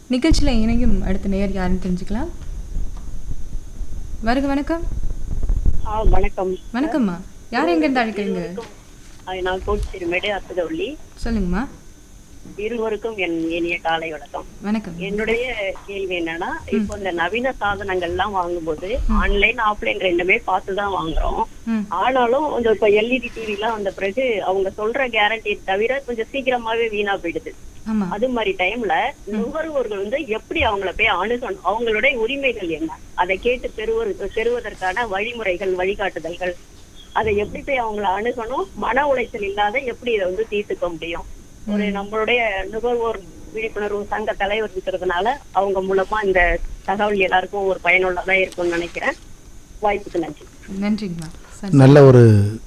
நிகழ்ச்சியில் இணையும் அடுத்த நேர் யாருன்னு தெரிஞ்சுக்கலாம் வருக வணக்கம் ஆ வணக்கம் வணக்கம்மா யார் எங்கேருந்து அழைக்கிறீங்க ஆ, நான் கோச்சிருமேடு அத்துதவள்ளி சொல்லுங்கம்மா இருவருக்கும் என் இனிய காலை வணக்கம் வணக்கம் என்னுடைய கேள்வி என்னன்னா இப்போ இந்த நவீன சாதனங்கள் எல்லாம் வாங்கும்போது ஆன்லைன் ஆஃப்லைன் ரெண்டுமே பார்த்து தான் வாங்குறோம் ம் ஆனாலும் இந்த இப்ப எல்இடி டிவி எல்லாம் வந்த பிறகு அவங்க சொல்ற கேரண்டி தவிர கொஞ்சம் சீக்கிரமாவே வீணா போயிடுது ஆமாம் அது மாதிரி டைம்ல நுகர்வோர்கள் வந்து எப்படி அவங்கள போய் அணுகணும் அவங்களுடைய உரிமைகள் என்ன அதை கேட்டு பெறுவது பெறுவதற்கான வழிமுறைகள் வழிகாட்டுதல்கள் அதை எப்படி போய் அவங்கள அணுகணும் மன உளைச்சல் இல்லாத எப்படி இதை வந்து தீர்த்துக்க முடியும் ஒரு நம்மளுடைய நுகர்வோர் விழிப்புணர்வு சங்க தலைவர் இருக்கிறதுனால அவங்க மூலமா இந்த தகவல் எல்லாருக்கும் ஒரு பயனுள்ளதா இருக்கும்னு நினைக்கிறேன் வாய்ப்புக்கு நன்றி நன்றிங்கம்மா சரி நல்ல ஒரு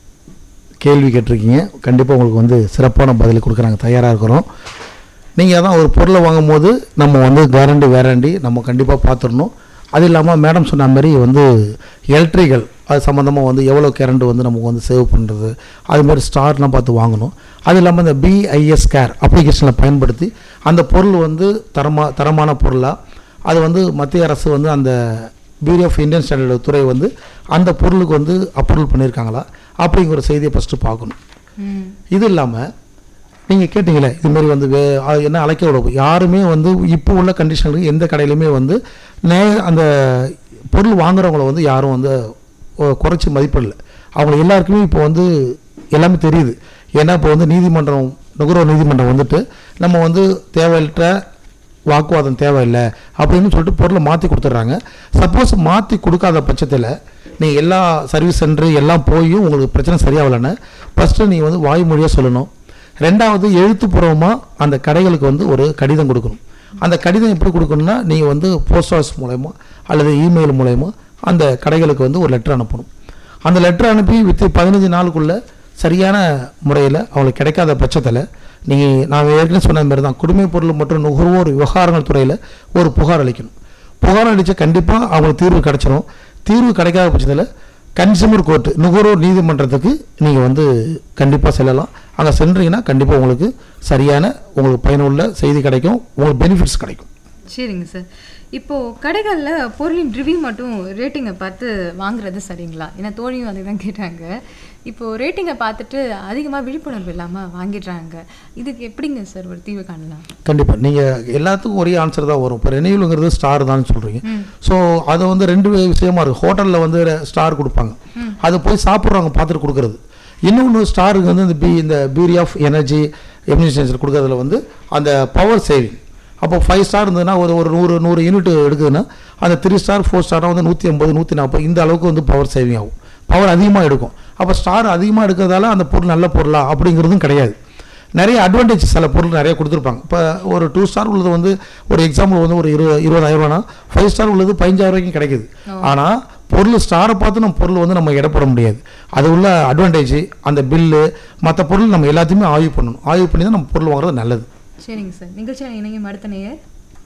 கேள்வி கேட்டிருக்கீங்க கண்டிப்பாக உங்களுக்கு வந்து சிறப்பான பதில் கொடுக்குறாங்க தயாராக இருக்கிறோம் நீங்கள் அதான் ஒரு பொருளை வாங்கும்போது நம்ம வந்து கேரண்டி வேரண்டி நம்ம கண்டிப்பாக பார்த்துடணும் அது இல்லாமல் மேடம் சொன்ன மாதிரி வந்து எலக்ட்ரிக்கல் அது சம்மந்தமாக வந்து எவ்வளோ கரண்ட் வந்து நமக்கு வந்து சேவ் பண்ணுறது அதுமாதிரி ஸ்டார்லாம் பார்த்து வாங்கணும் அது இல்லாமல் இந்த பிஐஎஸ் கேர் அப்ளிகேஷனில் பயன்படுத்தி அந்த பொருள் வந்து தரமா தரமான பொருளாக அது வந்து மத்திய அரசு வந்து அந்த பியூரோ ஆஃப் இந்தியன் ஸ்டாண்டர்ட் துறை வந்து அந்த பொருளுக்கு வந்து அப்ரூவல் பண்ணியிருக்காங்களா அப்படிங்கிற ஒரு செய்தியை ஃபஸ்ட்டு பார்க்கணும் ம் இது இல்லாமல் நீங்கள் கேட்டிங்களே இதுமாரி வந்து வே அது என்ன அழைக்க விட யாருமே வந்து இப்போ உள்ள கண்டிஷனுக்கு எந்த கடையிலுமே வந்து நே அந்த பொருள் வாங்குறவங்கள வந்து யாரும் வந்து ஒ- குறைச்சி மதிப்பிடல அவங்க எல்லாருக்குமே இப்போ வந்து எல்லாமே தெரியுது ஏன்னா இப்போ வந்து நீதிமன்றம் நுகர்வோர் நீதிமன்றம் வந்துட்டு நம்ம வந்து தேவையற்ற வாக்குவாதம் தேவையில்லை அப்படின்னு சொல்லிட்டு பொருளை மாற்றி கொடுத்துட்றாங்க சப்போஸ் மாற்றி கொடுக்காத பட்சத்தில் நீங்கள் எல்லா சர்வீஸ் சென்டர் எல்லாம் போயும் உங்களுக்கு பிரச்சனை சரியாகலைன்னு ஃபஸ்ட்டு நீங்கள் வந்து வாய்மொழியாக சொல்லணும் ரெண்டாவது எழுத்துப்பூர்வமாக அந்த கடைகளுக்கு வந்து ஒரு கடிதம் கொடுக்கணும் அந்த கடிதம் எப்படி கொடுக்கணும்னா நீங்கள் வந்து போஸ்ட் ஆஃபீஸ் மூலயமா அல்லது இமெயில் மூலயமா அந்த கடைகளுக்கு வந்து ஒரு லெட்டர் அனுப்பணும் அந்த லெட்டர் அனுப்பி வித் பதினஞ்சு நாளுக்குள்ளே சரியான முறையில் அவங்களுக்கு கிடைக்காத பட்சத்தில் நீங்கள் நான் ஏற்கனவே சொன்ன மாதிரி தான் குடிமைப் பொருள் மற்றும் நுகர்வோர் விவகாரங்கள் துறையில் ஒரு புகார் அளிக்கணும் புகார் அளித்தா கண்டிப்பாக அவங்களுக்கு தீர்வு கிடைச்சிரும் தீர்வு கிடைக்காத பட்சத்தில் கன்சியூமர் கோர்ட் நுகர்வோர் நீதிமன்றத்துக்கு நீங்கள் வந்து கண்டிப்பாக செல்லலாம் அங்கே சென்றீங்கன்னா கண்டிப்பாக உங்களுக்கு சரியான உங்களுக்கு பயனுள்ள செய்தி கிடைக்கும் உங்களுக்கு பெனிஃபிட்ஸ் கிடைக்கும் சரிங்க சார் இப்போ கடைகளில் பொருளின் ரிவ்யூ மட்டும் ரேட்டிங்கை பார்த்து வாங்குறது சரிங்களா ஏன்னா தோழியும் அதை தான் கேட்டாங்க இப்போ ரேட்டிங்கை பார்த்துட்டு அதிகமாக விழிப்புணர்வு இல்லாமல் வாங்கிடுறாங்க இதுக்கு எப்படிங்க சார் ஒரு தீர்வு காணலாம் கண்டிப்பாக நீங்கள் எல்லாத்துக்கும் ஒரே ஆன்சர் தான் வரும் இப்போ ரெனியூலுங்கிறது ஸ்டார் தான் சொல்கிறீங்க ஸோ அது வந்து ரெண்டு விஷயமா இருக்குது ஹோட்டலில் வந்து ஸ்டார் கொடுப்பாங்க அது போய் சாப்பிட்றவங்க பார்த்துட்டு கொடுக்குறது இன்னொன்று ஸ்டாருக்கு வந்து இந்த பி இந்த பியூரி ஆஃப் எனர்ஜி எமினிஷன்ஸ் கொடுக்கறதுல வந்து அந்த பவர் சேவிங் அப்போ ஃபைவ் ஸ்டார் இருந்ததுன்னா ஒரு ஒரு நூறு நூறு யூனிட் எடுக்குதுன்னா அந்த த்ரீ ஸ்டார் ஃபோர் ஸ்டார்னா வந்து நூற்றி ஐம்பது நூற்றி நாற்பது இந்த அளவுக்கு வந்து பவர் சேவிங் ஆகும் பவர் அதிகமாக எடுக்கும் அப்போ ஸ்டார் அதிகமாக எடுக்கிறதால அந்த பொருள் நல்ல பொருளா அப்படிங்கிறதும் கிடையாது நிறைய அட்வான்டேஜ் சில பொருள் நிறைய கொடுத்துருப்பாங்க இப்போ ஒரு டூ ஸ்டார் உள்ளது வந்து ஒரு எக்ஸாம்பிள் வந்து ஒரு இரு இருபதாயிரம் ரூபானா ஃபைவ் ஸ்டார் உள்ளது பதினஞ்சாயிரம் ரூபாய்க்கும் கிடைக்குது ஆனால் பொருள் ஸ்டாரை பார்த்து நம்ம பொருள் வந்து நம்ம இடப்பட முடியாது அது உள்ள அட்வான்டேஜ் அந்த பில்லு மற்ற பொருள் நம்ம எல்லாத்தையுமே ஆய்வு பண்ணணும் ஆய்வு பண்ணி தான் நம்ம பொருள் வாங்குறது நல்லது சரிங்க சார் நிகழ்ச்சியில் இணையும் அடுத்த நேயர்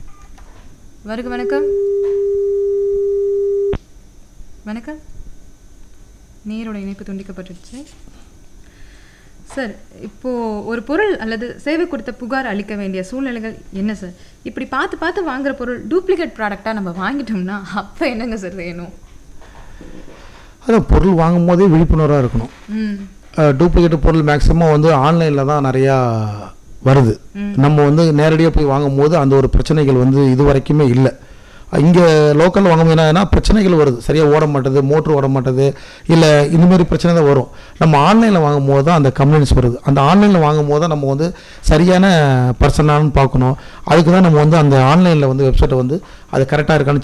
வருக வணக்கம் வணக்கம் நேயரோட இணைப்பு துண்டிக்கப்பட்டுருச்சு சார் இப்போ ஒரு பொருள் அல்லது சேவை கொடுத்த புகார் அளிக்க வேண்டிய சூழ்நிலைகள் என்ன சார் இப்படி பார்த்து பார்த்து வாங்குற பொருள் டூப்ளிகேட் ப்ராடக்டாக நம்ம வாங்கிட்டோம்னா அப்போ என்னங்க சார் வேணும் அதான் பொருள் வாங்கும் போதே விழிப்புணர்வாக இருக்கணும் ம் டூப்ளிகேட் பொருள் மேக்ஸிமம் வந்து ஆன்லைனில் தான் நிறையா வருது நம்ம வந்து நேரடியாக போய் வாங்கும்போது அந்த ஒரு பிரச்சனைகள் வந்து இது வரைக்குமே இல்லை இங்கே லோக்கலில் வாங்கும் என்னன்னா பிரச்சனைகள் வருது சரியாக ஓட மாட்டேது மோட்ரு ஓட மாட்டேது இல்லை இந்த மாதிரி பிரச்சனை தான் வரும் நம்ம ஆன்லைனில் வாங்கும்போது தான் அந்த கம்ப்ளைண்ட்ஸ் வருது அந்த ஆன்லைனில் வாங்கும்போது தான் நம்ம வந்து சரியான பர்சனானு பார்க்கணும் அதுக்கு தான் நம்ம வந்து அந்த ஆன்லைனில் வந்து வெப்சைட்டை வந்து அது கரெக்டாக இருக்கான்னு